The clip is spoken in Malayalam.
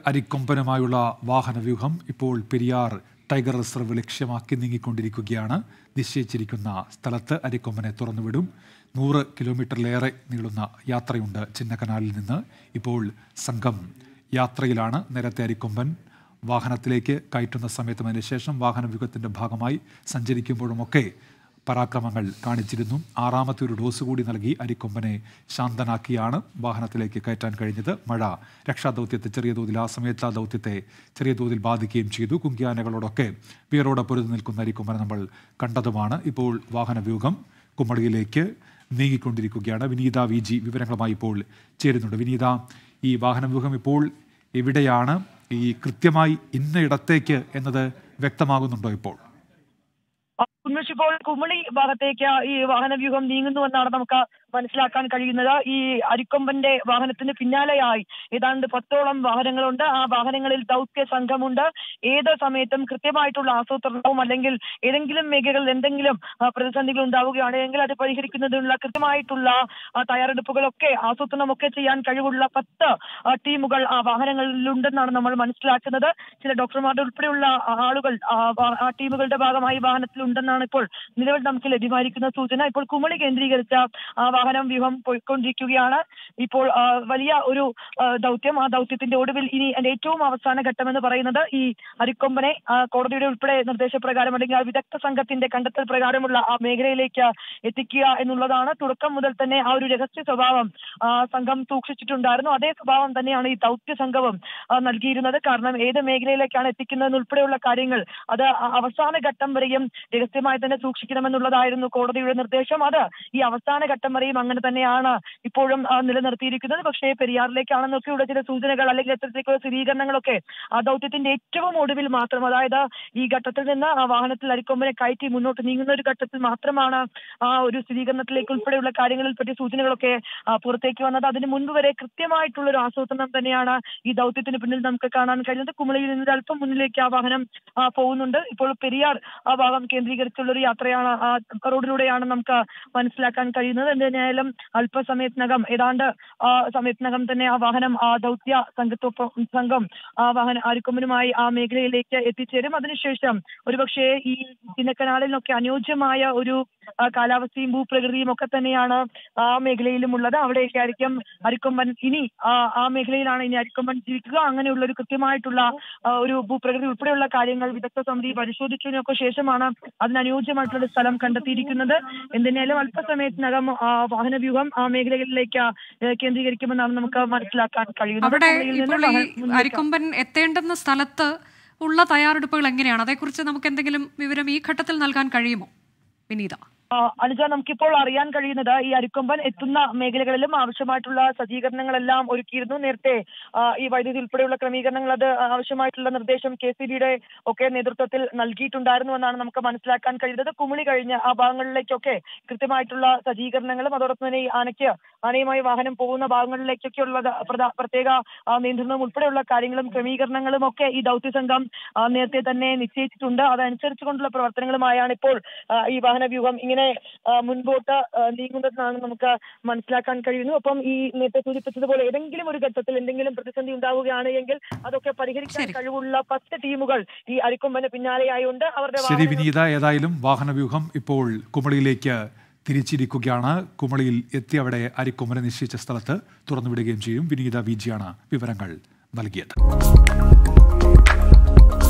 അരിക്കൊമ്പനുമായുള്ള വാഹനവ്യൂഹം ഇപ്പോൾ പെരിയാർ ടൈഗർ റിസർവ് ലക്ഷ്യമാക്കി നീങ്ങിക്കൊണ്ടിരിക്കുകയാണ് നിശ്ചയിച്ചിരിക്കുന്ന സ്ഥലത്ത് അരിക്കൊമ്പനെ തുറന്നുവിടും നൂറ് കിലോമീറ്ററിലേറെ നീളുന്ന യാത്രയുണ്ട് ചിന്നക്കനാലിൽ നിന്ന് ഇപ്പോൾ സംഘം യാത്രയിലാണ് നേരത്തെ അരിക്കൊമ്പൻ വാഹനത്തിലേക്ക് കയറ്റുന്ന സമയത്തും അതിനുശേഷം വാഹനവ്യൂഹത്തിൻ്റെ ഭാഗമായി സഞ്ചരിക്കുമ്പോഴുമൊക്കെ പരാക്രമങ്ങൾ കാണിച്ചിരുന്നു ആറാമത്തെ ഒരു ഡോസ് കൂടി നൽകി അരിക്കൊമ്പനെ ശാന്തനാക്കിയാണ് വാഹനത്തിലേക്ക് കയറ്റാൻ കഴിഞ്ഞത് മഴ രക്ഷാദൗത്യത്തെ ചെറിയ തോതിൽ ആ സമയത്ത് ആ ദൗത്യത്തെ ചെറിയ തോതിൽ ബാധിക്കുകയും ചെയ്തു കുങ്കിയാനകളോടൊക്കെ വീറോടെ പൊരുതി നിൽക്കുന്ന അരിക്കൊമ്പനെ നമ്മൾ കണ്ടതുമാണ് ഇപ്പോൾ വാഹനവ്യൂഹം കുമ്മളിയിലേക്ക് നീങ്ങിക്കൊണ്ടിരിക്കുകയാണ് വിനീത വി ജി വിവരങ്ങളുമായി ഇപ്പോൾ ചേരുന്നുണ്ട് വിനീത ഈ വാഹനവ്യൂഹം ഇപ്പോൾ എവിടെയാണ് ഈ കൃത്യമായി ഇന്ന ഇടത്തേക്ക് എന്നത് വ്യക്തമാകുന്നുണ്ടോ ഇപ്പോൾ ഉന്മേഷ് ഇപ്പോൾ കുമളി ഭാഗത്തേക്ക് ഈ വാഹനവ്യൂഹം നീങ്ങുന്നുവെന്നാണ് നമുക്ക് മനസ്സിലാക്കാൻ കഴിയുന്നത് ഈ അരിക്കൊമ്പന്റെ വാഹനത്തിന് പിന്നാലെയായി ഏതാണ്ട് പത്തോളം വാഹനങ്ങളുണ്ട് ആ വാഹനങ്ങളിൽ ദൗത്യ സംഘമുണ്ട് ഏത് സമയത്തും കൃത്യമായിട്ടുള്ള ആസൂത്രണവും അല്ലെങ്കിൽ ഏതെങ്കിലും മേഖലകളിൽ എന്തെങ്കിലും ആ, പ്രതിസന്ധികൾ ഉണ്ടാവുകയാണെങ്കിൽ അത് പരിഹരിക്കുന്നതിനുള്ള കൃത്യമായിട്ടുള്ള ആ, തയ്യാറെടുപ്പുകളൊക്കെ ആസൂത്രണമൊക്കെ ചെയ്യാൻ കഴിവുള്ള പത്ത് ആ, ടീമുകൾ ആ വാഹനങ്ങളിലുണ്ടെന്നാണ് നമ്മൾ മനസ്സിലാക്കുന്നത് ചില ഡോക്ടർമാരുടെ ഉൾപ്പെടെയുള്ള ആ, ആളുകൾ ആ, വാ- ആ ടീമുകളുടെ ഭാഗമായി വാഹനത്തിലുണ്ടെന്നാണ് ഇപ്പോൾ നിലവിൽ നമുക്ക് ലഭ്യമായിരിക്കുന്ന സൂചന ഇപ്പോൾ കുമളി കേന്ദ്രീകരിച്ച ആ വാഹനം വ്യൂഹം പോയിക്കൊണ്ടിരിക്കുകയാണ് ഇപ്പോൾ ആ, വലിയ ഒരു ആ, ദൗത്യം ആ ദൗത്യത്തിന്റെ ഒടുവിൽ ഇനി അതിന്റെ ഏറ്റവും അവസാന ഘട്ടം എന്ന് പറയുന്നത് ഈ അരിക്കൊമ്പനെ ആ, കോടതിയുടെ ഉൾപ്പെടെ നിർദ്ദേശപ്രകാരം അല്ലെങ്കിൽ ആ വിദഗ്ധ സംഘത്തിന്റെ കണ്ടെത്തൽ പ്രകാരമുള്ള ആ മേഖലയിലേക്ക് എത്തിക്കുക എന്നുള്ളതാണ് തുടക്കം മുതൽ തന്നെ ആ ഒരു രഹസ്യ സ്വഭാവം ആ, സംഘം സൂക്ഷിച്ചിട്ടുണ്ടായിരുന്നു അതേ സ്വഭാവം തന്നെയാണ് ഈ ദൗത്യ സംഘവും ആ, നൽകിയിരുന്നത് കാരണം ഏത് മേഖലയിലേക്കാണ് എത്തിക്കുന്നതെന്ന് ഉൾപ്പെടെയുള്ള കാര്യങ്ങൾ അത് അ- അവസാന ഘട്ടം വരെയും രഹസ്യമായി തന്നെ സൂക്ഷിക്കണമെന്നുള്ളതായിരുന്നു കോടതിയുടെ നിർദ്ദേശം അത് ഈ അവസാന ഘട്ടം വരെയും അങ്ങനെ തന്നെയാണ് ഇപ്പോഴും ആ, നിലനിർത്തിയിരിക്കുന്നത് പക്ഷേ പെരിയാറിലേക്കാണെന്നൊക്കെയുള്ള ചില സൂചനകൾ അല്ലെങ്കിൽ അത്തരത്തിലേക്കുള്ള സ്ഥിരീകരണങ്ങളൊക്കെ ആ ദൗത്യത്തിന്റെ ഏറ്റവും ഒടുവിൽ മാത്രം അതായത് ഈ ഘട്ടത്തിൽ നിന്ന് ആ വാഹനത്തിൽ അരിക്കൊമ്പനെ കയറ്റി മുന്നോട്ട് നീങ്ങുന്ന ഒരു ഘട്ടത്തിൽ മാത്രമാണ് ആ ഒരു സ്ഥിരീകരണത്തിലേക്ക് ഉൾപ്പെടെയുള്ള കാര്യങ്ങളിൽ പറ്റിയ സൂചനകളൊക്കെ ആ, പുറത്തേക്ക് വന്നത് അതിന് മുൻപ് വരെ കൃത്യമായിട്ടുള്ള ഒരു ആസൂത്രണം തന്നെയാണ് ഈ ദൗത്യത്തിന് പിന്നിൽ നമുക്ക് കാണാൻ കഴിയുന്നത് കുമളിയിൽ നിന്ന് ഒരു അല്പം മുന്നിലേക്ക് ആ വാഹനം ആ, പോകുന്നുണ്ട് ഇപ്പോൾ പെരിയാർ ആ ഭാഗം കേന്ദ്രീകരിച്ചുള്ള ഒരു യാത്രയാണ് ആ റോഡിലൂടെയാണ് നമുക്ക് മനസ്സിലാക്കാൻ കഴിയുന്നത് എന്തായാലും അല്പസമയത്തിനകം ഏതാണ്ട് ആ സമയത്തിനകം തന്നെ ആ വാഹനം ആ ദൗത്യ സംഘത്തൊപ്പം സംഘം ആ വാഹനം അരിക്കൊമ്പനുമായി ആ മേഖലയിലേക്ക് എത്തിച്ചേരും അതിനുശേഷം ഒരുപക്ഷെ ഈ ചിന്നക്കനാലിനൊക്കെ അനുയോജ്യമായ ഒരു ആ, കാലാവസ്ഥയും ഭൂപ്രകൃതിയും ഒക്കെ തന്നെയാണ് ആ മേഖലയിലും ഉള്ളത് അവിടേക്കായിരിക്കും അരിക്കൊമ്പൻ ഇനി ആ ആ മേഖലയിലാണ് ഇനി അരിക്കൊമ്പൻ ജീവിക്കുക അങ്ങനെയുള്ള ഒരു കൃത്യമായിട്ടുള്ള ആ, ഒരു ഭൂപ്രകൃതി ഉൾപ്പെടെയുള്ള കാര്യങ്ങൾ വിദഗ്ധ സമിതി പരിശോധിച്ചതിനൊക്കെ ശേഷമാണ് അതിനനുയോജ്യമായിട്ടുള്ള ഒരു സ്ഥലം കണ്ടെത്തിയിരിക്കുന്നത് എന്തിനായാലും അല്പസമയത്തിനകം ആ വാഹനവ്യൂഹം ആ മേഖലകളിലേക്ക് ഏഹ്, കേന്ദ്രീകരിക്കുമെന്നാണ് നമുക്ക് മനസ്സിലാക്കാൻ കഴിയുന്നത് അവിടെ കുമളിയിൽ നിന്ന് ഇപ്പോൾ ഈ വാഹനം മുന്നിലേക്ക് അരിക്കൊമ്പൻ എത്തേണ്ടുന്ന സ്ഥലത്ത് ഉള്ള തയ്യാറെടുപ്പുകൾ എങ്ങനെയാണ് അതേക്കുറിച്ച് നമുക്ക് എന്തെങ്കിലും വിവരം ഈ ഘട്ടത്തിൽ നൽകാൻ കഴിയുമോ വിനീത ആ, അനുജ നമുക്കിപ്പോൾ അറിയാൻ കഴിയുന്നത് ഈ അരിക്കൊമ്പൻ എത്തുന്ന മേഖലകളിലും ആവശ്യമായിട്ടുള്ള സജ്ജീകരണങ്ങളെല്ലാം ഒരുക്കിയിരുന്നു നേരത്തെ ആ, ഈ വൈദ്യുതി ഉൾപ്പെടെയുള്ള ക്രമീകരണങ്ങൾ അത് ആവശ്യമായിട്ടുള്ള നിർദ്ദേശം കെ സി ബിയുടെ ഒക്കെ നേതൃത്വത്തിൽ നൽകിയിട്ടുണ്ടായിരുന്നു എന്നാണ് നമുക്ക് മനസ്സിലാക്കാൻ കഴിയുന്നത് കുമിളി കഴിഞ്ഞ് ആ ഭാഗങ്ങളിലേക്കൊക്കെ കൃത്യമായിട്ടുള്ള സജ്ജീകരണങ്ങളും അതോടൊപ്പം തന്നെ ഈ ആനയ്ക്ക് ആനയുമായി വാഹനം പോകുന്ന ഭാഗങ്ങളിലേക്കൊക്കെ ഉള്ള പ്രത്യേക ആ, നിയന്ത്രണവും ഉൾപ്പെടെയുള്ള കാര്യങ്ങളും ക്രമീകരണങ്ങളും ഒക്കെ ഈ ദൗത്യ സംഘം ആ, നേരത്തെ തന്നെ നിശ്ചയിച്ചിട്ടുണ്ട് അതനുസരിച്ചുകൊണ്ടുള്ള പ്രവർത്തനങ്ങളുമായാണ് ഇപ്പോൾ ആ, ഈ വാഹനവ്യൂഹം ഇങ്ങനെ ആ, മുൻപോട്ട് ആ, നീങ്ങുന്നതെന്നാണ് നമുക്ക് മനസ്സിലാക്കാൻ കഴിയുന്നു അപ്പം ഈ നേരത്തെ സൂചിപ്പിച്ചതുപോലെ ഏതെങ്കിലും ഒരു ഘട്ടത്തിൽ എന്തെങ്കിലും പ്രതിസന്ധി ഉണ്ടാവുകയാണ് എങ്കിൽ അതൊക്കെ പരിഹരിക്കാൻ ശരി. കഴിവുള്ള പത്ത് ടീമുകൾ ഈ അരിക്കൊമ്പന് പിന്നാലെയായുണ്ട് അവരുടെ ശരി വാഹനങ്ങൾ വിനീത ഏതായാലും വാഹനവ്യൂഹം ഇപ്പോൾ കുമളിയിലേക്ക് തിരിച്ചിരിക്കുകയാണ് കുമളിയിൽ എത്തി അവിടെ അരിക്കൊമ്പനെ നിശ്ചയിച്ച സ്ഥലത്ത് തുറന്നുവിടുകയും ചെയ്യും വിനീത വി ജിയാണ് വിവരങ്ങൾ നൽകിയത്